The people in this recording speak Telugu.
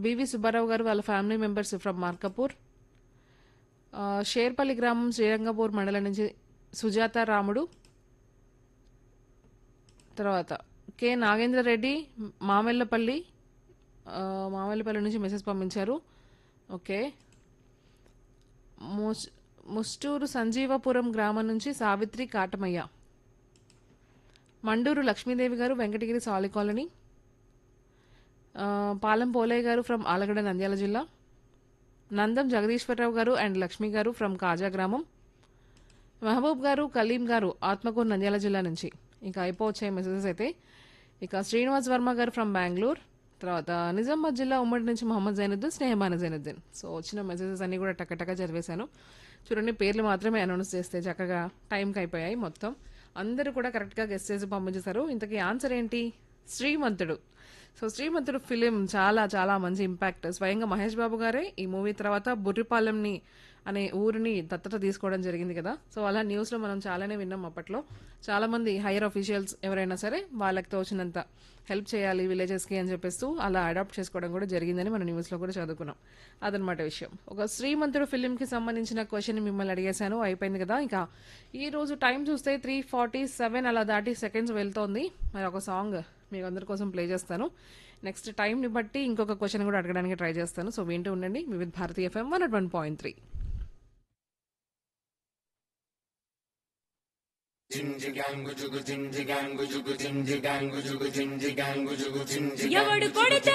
బివి సుబ్బారావు గారు వాళ్ళ ఫ్యామిలీ మెంబర్స్ ఫ్రమ్ మార్కపూర్ ఆ, షేర్పల్లి గ్రామం శ్రీరంగపూర్ మండలం నుంచి సుజాత రాముడు తర్వాత కె నాగేంద్ర రెడ్డి మామెల్లపల్లి ఆ, మామెల్లపల్లి నుంచి మెసేజ్ పంపించారు ఓకే ముస్ ముస్టూరు సంజీవపురం గ్రామం నుంచి సావిత్రి కాటమయ్య మండూరు లక్ష్మీదేవి గారు వెంకటగిరి సాలి కాలనీ ఆ, పాలెం పోలయ్య గారు ఫ్రమ్ ఆలగడ్డ నంద్యాల జిల్లా నందం జగదీశ్వరరావు గారు అండ్ లక్ష్మి గారు ఫ్రమ్ కాజా గ్రామం మహబూబ్ గారు కలీం గారు ఆత్మకూరు నంద్యాల జిల్లా నుంచి ఇంకా అయిపోవచ్చాయి మెసేజెస్ అయితే ఇక శ్రీనివాస్ వర్మ గారు ఫ్రమ్ బెంగళూరు తర్వాత నిజామాబాద్ జిల్లా ఉమ్మడి నుంచి మొహమ్మద్ జైనుద్దీన్ స్నేహమాన జైనుద్దీన్ సో వచ్చిన మెసేజెస్ అన్ని కూడా టక్కటక్క చదివేశాను చూడండి పేర్లు మాత్రమే అనౌన్స్ చేస్తే చక్కగా టైంకి అయిపోయాయి మొత్తం అందరూ కూడా కరెక్ట్గా గెస్ట్ చేసి పంపించేశారు ఇంతకీ ఆన్సర్ ఏంటి శ్రీమంతుడు సో శ్రీమంతుడు ఫిలిం చాలా చాలా మంచి ఇంపాక్ట్ స్వయంగా మహేష్ బాబు గారే ఈ మూవీ తర్వాత బుర్రిపాలెంని అనే ఊరిని దత్తత తీసుకోవడం జరిగింది కదా సో అలా న్యూస్లో మనం చాలానే విన్నాం అప్పట్లో చాలా మంది హైయర్ అఫీషియల్స్ ఎవరైనా సరే వాళ్ళకి తోచినంత హెల్ప్ చేయాలి విలేజెస్కి అని చెప్పేస్తూ అలా అడాప్ట్ చేసుకోవడం కూడా జరిగిందని మనం న్యూస్లో కూడా చదువుకున్నాం అదనమాట విషయం ఒక శ్రీమంతుడు ఫిలింకి సంబంధించిన క్వశ్చన్ మిమ్మల్ని అడిగేశాను అయిపోయింది కదా ఇంకా ఈ రోజు టైం చూస్తే త్రీ ఫార్టీ సెవెన్ అలా దాటి సెకండ్స్ వెళ్తోంది మరి ఒక సాంగ్ మీకు అందరి కోసం ప్లే చేస్తాను నెక్స్ట్ టైంని బట్టి ఇంకొక క్వశ్చన్ కూడా అడగడానికి ట్రై చేస్తాను సో వింటూ ఉండండి Vividh Bharatiya FM one one point three ఎవడు కొడితే